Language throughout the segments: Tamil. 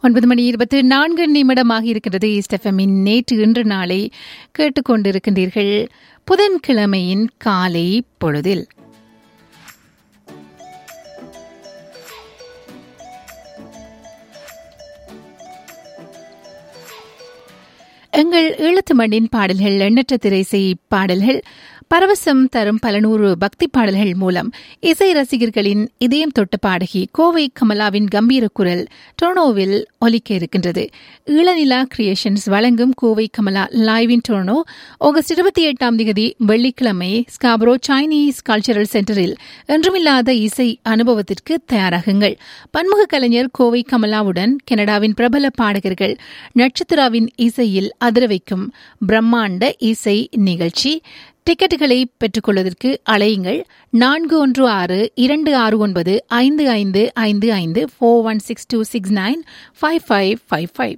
ஒன்பது மணி இருபத்தி நான்கு நிமிடமாக இருக்கின்றது ஈஸ்டெஃபமின் நேற்று இன்று நாளை கேட்டுக்கொண்டிருக்கின்றீர்கள் புதன்கிழமையின் காலை பொழுதில் எங்கள் ஈழத்து மண்ணின் பாடல்கள் எண்ணற்ற திரைசை பாடல்கள் பரவசம் தரும் பல நூறு பக்தி பாடல்கள் மூலம் இசை ரசிகர்களின் இதயம் தொட்ட பாடகி கோவை கமலாவின் கம்பீர குரல் டொர்னோவில் ஒலிக்க இருக்கின்றது ஈழநிலா கிரியேஷன்ஸ் வழங்கும் Kovai Kamala live in Toronto August இருபத்தி எட்டாம் தேதி வெள்ளிக்கிழமை ஸ்காபரோ சைனீஸ் கல்ச்சரல் சென்டரில் என்றுமில்லாத இசை அனுபவத்திற்கு தயாராகுங்கள் பன்முக கலைஞர் கோவை கமலாவுடன் கனடாவின் பிரபல பாடகர்கள் நட்சத்திராவின் இசையில் அதிர வைக்கும் பிரம்மாண்ட இசை நிகழ்ச்சி டிக்கெட்டுகளை பெற்றுக்கொள்வதற்கு அழையுங்கள் நான்கு ஒன்று ஆறு இரண்டு ஆறு ஒன்பது ஐந்து ஐந்து ஐந்து ஐந்து four one six two six nine five five five five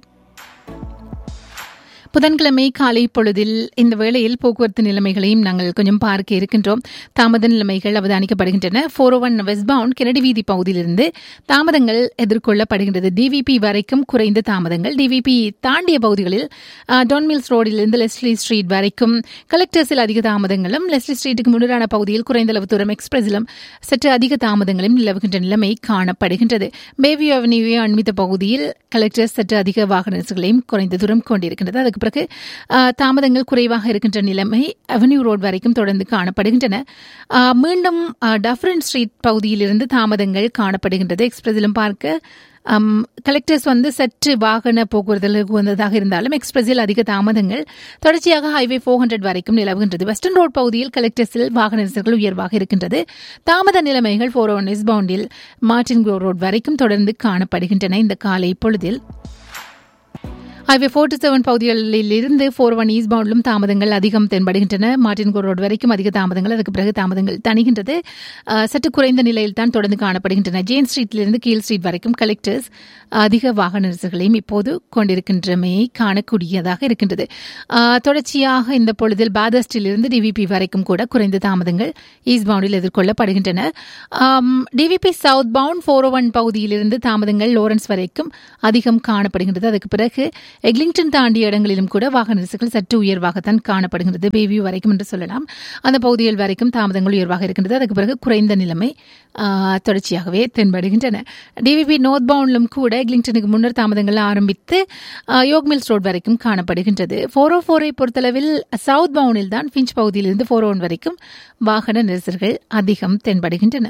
புதன்கிழமை காலை பொழுதில் இந்த வேளையில் போக்குவரத்து நிலைமைகளையும் நாங்கள் கொஞ்சம் பார்க்க இருக்கின்றோம் தாமத நிலைமைகள் அவதானிக்கப்படுகின்றன four one westbound Kennedy வீதி பகுதியிலிருந்து தாமதங்கள் எதிர்கொள்ளப்படுகின்றது டிவிபி வரைக்கும் குறைந்த தாமதங்கள் டிவிபி தாண்டிய பகுதிகளில் டொன்மில்ஸ் ரோடிலிருந்து லெஸ்லி ஸ்ட்ரீட் வரைக்கும் கலெக்டர்ஸில் அதிக தாமதங்களும் லெஸ்லி ஸ்ட்ரீட்டுக்கு முன்னரான பகுதியில் குறைந்த அளவு தூரம் எக்ஸ்பிரஸிலும் சற்று அதிக தாமதங்களும் நிலவுகின்ற நிலைமை காணப்படுகின்றது பேவி அவென்யூ அண்மித்த பகுதியில் கலெக்டர்ஸ் சற்று அதிக வாகன நெரிசல்களையும் குறைந்த தூரம் கொண்டிருக்கின்றது அதுக்கு பிறகு தாமதங்கள் குறைவாக இருக்கின்ற நிலைமை அவென்யூ ரோட் வரைக்கும் தொடர்ந்து காணப்படுகின்றன மீண்டும் டஃபரன் ஸ்ட்ரீட் பகுதியிலிருந்து தாமதங்கள் காணப்படுகின்றது எக்ஸ்பிரஸிலும் பார்க்க கலெக்டர்ஸ் வந்து சற்று வாகன போக்குவரத்துக்கு வந்ததாக இருந்தாலும் எக்ஸ்பிரஸில் அதிக தாமதங்கள் தொடர்ச்சியாக ஹைவே ஃபோர் ஹண்ட்ரட் வரைக்கும் நிலவுகின்றது வெஸ்டர்ன் ரோட் பகுதியில் கலெக்டர்ஸில் வாகன நெரிசல்கள் உயர்வாக இருக்கின்றது தாமத நிலைமைகள் ஃபோர் ஒன் இஸ் பவுண்டில் மார்டின் ரோட் வரைக்கும் தொடர்ந்து காணப்படுகின்றன இந்த காலை பொழுதில் ஹைவே ஃபோர்ட்டி செவன் பகுதிகளில் இருந்து ஃபோர் ஒன் ஈஸ்ட் பவுண்டிலும் தாமதங்கள் அதிகம் தென்படுகின்றன மார்டின் கோர் ரோடு வரைக்கும் அதிக தாமதங்கள் அதுக்கு பிறகு தாமதங்கள் தணிகின்றது சற்று குறைந்த நிலையில் தான் தொடர்ந்து காணப்படுகின்றன ஜெயின் ஸ்ட்ரீட்டிலிருந்து கீழ் ஸ்ட்ரீட் வரைக்கும் கலெக்டர்ஸ் அதிக வாகன நெரிசல்களையும் இப்போது கொண்டிருக்கின்றமையை காணக்கூடியதாக இருக்கின்றது தொடர்ச்சியாக இந்த பொழுதில் பாதஸ்டிலிருந்து டிவிபி வரைக்கும் கூட குறைந்த தாமதங்கள் ஈஸ்ட் பவுண்டில் எதிர்கொள்ளப்படுகின்றன DVP southbound four one பகுதியிலிருந்து தாமதங்கள் லோரன்ஸ் வரைக்கும் அதிகம் காணப்படுகின்றது அதுக்கு பிறகு எக்லிங்டன் தாண்டிய இடங்களிலும் கூட வாகன நெரிசல்கள் சற்று உயர்வாகத்தான் காணப்படுகின்றது பேவியூ வரைக்கும் என்று சொல்லலாம் அந்த பகுதிகள் வரைக்கும் தாமதங்கள் உயர்வாக இருக்கின்றது அதுக்கு பிறகு குறைந்த நிலைமை தொடர்ச்சியாகவே தென்படுகின்றன டிவிபி நோர்த் பவுண்டிலும் கூட எக்லிங்டனுக்கு முன்னர் தாமதங்கள் ஆரம்பித்து யோக்மில்ஸ் ரோட் வரைக்கும் காணப்படுகின்றது ஃபோர் ஓ ஃபோரை பொறுத்தளவில் சவுத் பவுண்டில் தான் பிஞ்ச் பகுதியிலிருந்து ஃபோர் ஒன் வரைக்கும் வாகன நெரிசல்கள் அதிகம் தென்படுகின்றன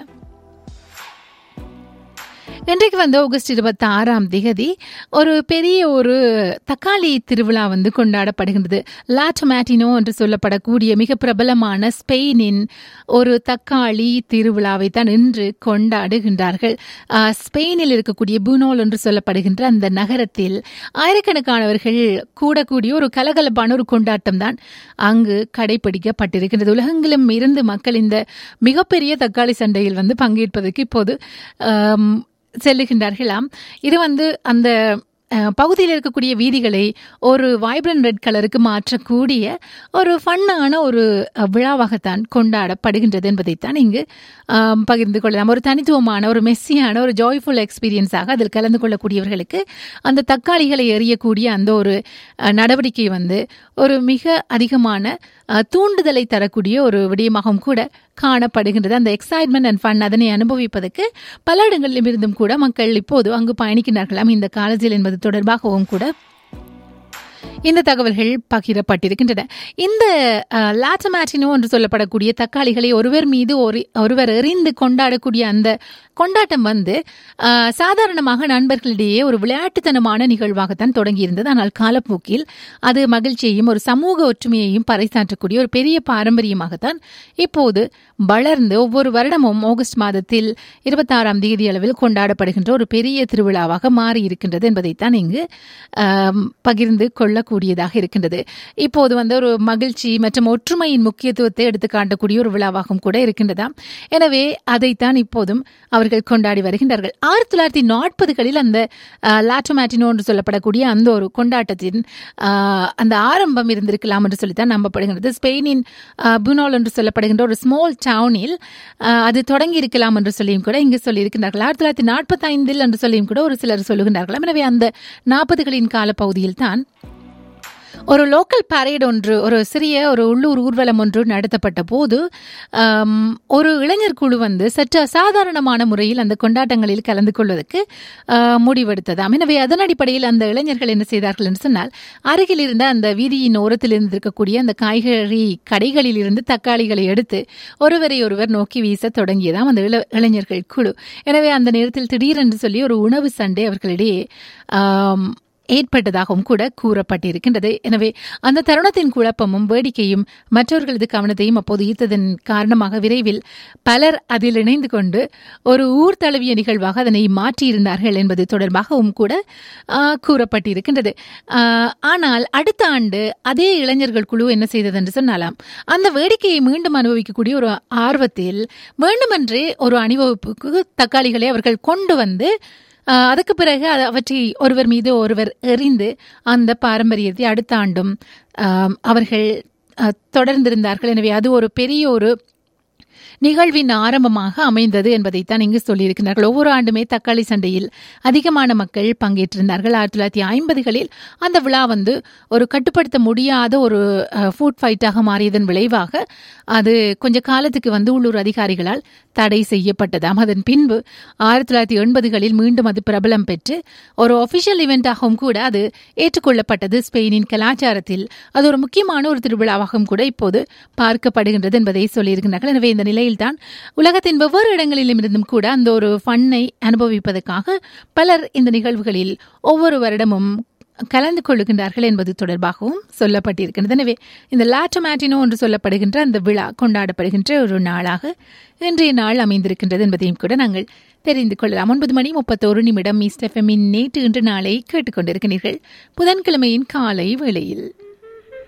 இன்றைக்கு வந்து ஆகஸ்ட் இருபத்தி ஆறாம் திகதி ஒரு பெரிய ஒரு தக்காளி திருவிழா வந்து கொண்டாடப்படுகின்றது லாட்டோமேட்டினோ என்று சொல்லப்படக்கூடிய மிக பிரபலமான ஸ்பெயினின் ஒரு தக்காளி திருவிழாவை தான் இன்று கொண்டாடுகின்றார்கள் ஸ்பெயினில் இருக்கக்கூடிய புனோல் என்று சொல்லப்படுகின்ற அந்த நகரத்தில் ஆயிரக்கணக்கானவர்கள் கூடக்கூடிய ஒரு கலகலப்பான ஒரு கொண்டாட்டம் தான் அங்கு கடைபிடிக்கப்பட்டிருக்கின்றது உலகெங்கிலும் இருந்து மக்கள் இந்த மிகப்பெரிய தக்காளி சண்டையில் வந்து பங்கேற்பதற்கு இப்போது செல்லுகின்றார்களாம் இது வந்து அந்த பகுதியில் இருக்கக்கூடிய வீதிகளை ஒரு வைப்ரண்ட் ரெட் கலருக்கு மாற்றக்கூடிய ஒரு ஃபன்னான ஒரு விழாவாகத்தான் கொண்டாடப்படுகின்றது என்பதைத்தான் இங்கு பகிர்ந்து கொள்ளலாம் ஒரு தனித்துவமான ஒரு மெஸ்ஸியான ஒரு ஜாய்ஃபுல் எக்ஸ்பீரியன்ஸாக அதில் கலந்து கொள்ளக்கூடியவர்களுக்கு அந்த தக்காளிகளை எறியக்கூடிய அந்த ஒரு நடவடிக்கை வந்து ஒரு மிக அதிகமான தூண்டுதலை தரக்கூடிய ஒரு விடயமாகவும் கூட காணப்படுகின்றது அந்த எக்ஸைட்மெண்ட் அண்ட் ஃபன் அதனை அனுபவிப்பதற்கு பல இடங்களிலும் இருந்தும் கூட மக்கள் இப்போது அங்கு பயணிக்கிறார்களாம் இந்த காலேஜில் என்பது தொடர்பாகவும் கூட இந்த தகவல்கள் பகிரப்பட்டிருக்கின்றன இந்த லாட்டமேட்டினோ என்று சொல்லப்படக்கூடிய தக்காளிகளை ஒருவர் மீது ஒரு ஒருவர் எறிந்து கொண்டாடக்கூடிய அந்த கொண்டாட்டம் வந்து சாதாரணமாக நண்பர்களிடையே ஒரு விளையாட்டுத்தனமான நிகழ்வாகத்தான் தொடங்கியிருந்தது ஆனால் காலப்போக்கில் அது மகிழ்ச்சியையும் ஒரு சமூக ஒற்றுமையையும் பறைசாற்றக்கூடிய ஒரு பெரிய பாரம்பரியமாகத்தான் இப்போது வளர்ந்து ஒவ்வொரு வருடமும் ஆகஸ்ட் மாதத்தில் இருபத்தாறாம் தேதி அளவில் கொண்டாடப்படுகின்ற ஒரு பெரிய திருவிழாவாக மாறி இருக்கின்றது என்பதைத்தான் இங்கு பகிர்ந்து கொள்ளக்கூடியதாக இருக்கின்றது இப்போது வந்து ஒரு மகிழ்ச்சி மற்றும் ஒற்றுமையின் முக்கியத்துவத்தை எடுத்து காட்டக்கூடிய ஒரு விழாவாகவும் கூட இருக்கின்றதாம் எனவே அதைத்தான் இப்போதும் அவர்கள் கொண்டாடி வருகின்றார்கள் ஆயிரத்தி தொள்ளாயிரத்தி நாற்பதுகளில் அந்த லாட்டோமேட்டினோ என்று சொல்லப்படக்கூடிய அந்த ஒரு கொண்டாட்டத்தின் அந்த ஆரம்பம் இருந்திருக்கலாம் என்று சொல்லித்தான் நம்பப்படுகின்றது ஸ்பெயினின் புனோல் என்று சொல்லப்படுகின்ற ஒரு ஸ்மால் டவுனில் அஹ், அது தொடங்கி இருக்கலாம் என்று சொல்லியும் கூட இங்கு சொல்லியிருக்கிறார்கள் ஆயிரத்தி தொள்ளாயிரத்தி நாற்பத்தி ஐந்தில் என்று சொல்லியும் கூட ஒரு சிலர் சொல்லுகின்றார்களாம் எனவே அந்த நாற்பதுகளின் காலப்பகுதியில் தான் ஒரு லோக்கல் பரேட் ஒன்று ஒரு சிறிய ஒரு உள்ளூர் ஊர்வலம் ஒன்று நடத்தப்பட்ட போது ஆம், ஒரு இளைஞர் குழு வந்து சற்று அசாதாரணமான முறையில் அந்த கொண்டாட்டங்களில் கலந்து கொள்வதற்கு ஆ, முடிவெடுத்ததாம் எனவே அதன் அடிப்படையில் அந்த இளைஞர்கள் என்ன செய்தார்கள் என்று சொன்னால் அருகில் இருந்த அந்த வீதியின் ஓரத்தில் இருந்திருக்கக்கூடிய அந்த காய்கறி கடைகளில் இருந்து தக்காளிகளை எடுத்து ஒருவரை ஒருவர் நோக்கி வீச தொடங்கியதாம் அந்த இள இளைஞர்கள் குழு எனவே அந்த நேரத்தில் திடீரென்று சொல்லி ஒரு உணவு சண்டை அவர்களிடையே ஆம், ஏற்பட்டதாகவும் கூட கூறப்பட்டிருக்கின்றது எனவே அந்த தருணத்தின் குழப்பமும் வேடிக்கையும் மற்றவர்களது கவனத்தையும் அப்போது ஈர்த்ததன் காரணமாக விரைவில் பலர் அதில் இணைந்து கொண்டு ஒரு ஊர் தழுவிய நிகழ்வாக அதனை மாற்றியிருந்தார்கள் என்பது தொடர்பாகவும் கூட ஆ, கூறப்பட்டிருக்கின்றது ஆ, ஆனால் அடுத்த ஆண்டு அதே இளைஞர்கள் குழு என்ன செய்தது என்று சொன்னாலாம் அந்த வேடிக்கையை மீண்டும் அனுபவிக்கக்கூடிய ஒரு ஆர்வத்தில் வேண்டுமென்றே ஒரு அணிவகுப்புக்கு தக்காளிகளை அவர்கள் கொண்டு வந்து ஆஹ் அதுக்கு பிறகு அது- அவற்றை ஒருவர் மீது ஒருவர் எறிந்து அந்த பாரம்பரியத்தை அடுத்த ஆண்டும் ஆம், அவர்கள் ஆஹ், தொடர்ந்திருந்தார்கள் எனவே அது ஒரு பெரிய ஒரு நிகழ்வின் ஆரம்பமாக அமைந்தது என்பதைத்தான் இங்கு சொல்லியிருக்கிறார்கள் ஒவ்வொரு ஆண்டுமே தக்காளி சண்டையில் அதிகமான மக்கள் பங்கேற்றிருந்தார்கள் ஆயிரத்தி தொள்ளாயிரத்தி ஐம்பதுகளில் அந்த விழா வந்து ஒரு கட்டுப்படுத்த முடியாத ஒரு ஃபுட் ஃபைட்டாக மாறியதன் விளைவாக அது கொஞ்ச காலத்துக்கு வந்து உள்ளூர் அதிகாரிகளால் தடை செய்யப்பட்டதாம் அதன் பின்பு ஆயிரத்தி தொள்ளாயிரத்தி எண்பதுகளில் மீண்டும் அது பிரபலம் பெற்று ஒரு ஒபிஷியல் இவெண்டாகவும் கூட அது ஏற்றுக்கொள்ளப்பட்டது ஸ்பெயினின் கலாச்சாரத்தில் அது ஒரு முக்கியமான ஒரு திருவிழாவாகவும் கூட இப்போது பார்க்கப்படுகின்றது என்பதை சொல்லியிருக்கிறார்கள் எனவே இந்த நிலையில்தான் உலகத்தின் வெவ்வேறு இடங்களிலும் இருந்தும் கூட அந்த ஒரு ஃபன்னை அனுபவிப்பதற்காக பலர் இந்த நிகழ்வுகளில் ஒவ்வொரு வருடமும் கலந்து கொள்ளுகின்றார்கள் என்பது தொடர்பாகவும் சொல்லப்பட்டிருக்கின்றது எனவே இந்த லாட்டோமேட்டினோ என்று சொல்லப்படுகின்ற அந்த விழா கொண்டாடப்படுகின்ற ஒரு நாளாக இன்றைய நாள் அமைந்திருக்கின்றது என்பதையும் கூட நாங்கள் தெரிந்து கொள்ளலாம் ஒன்பது மணி முப்பத்தோரு நிமிடம் ஈஸ்ட் எஃப்எம்மின் நேற்று இன்று நாளை கேட்டுக்கொண்டிருக்கிறீர்கள் புதன்கிழமையின் காலை வேளையில்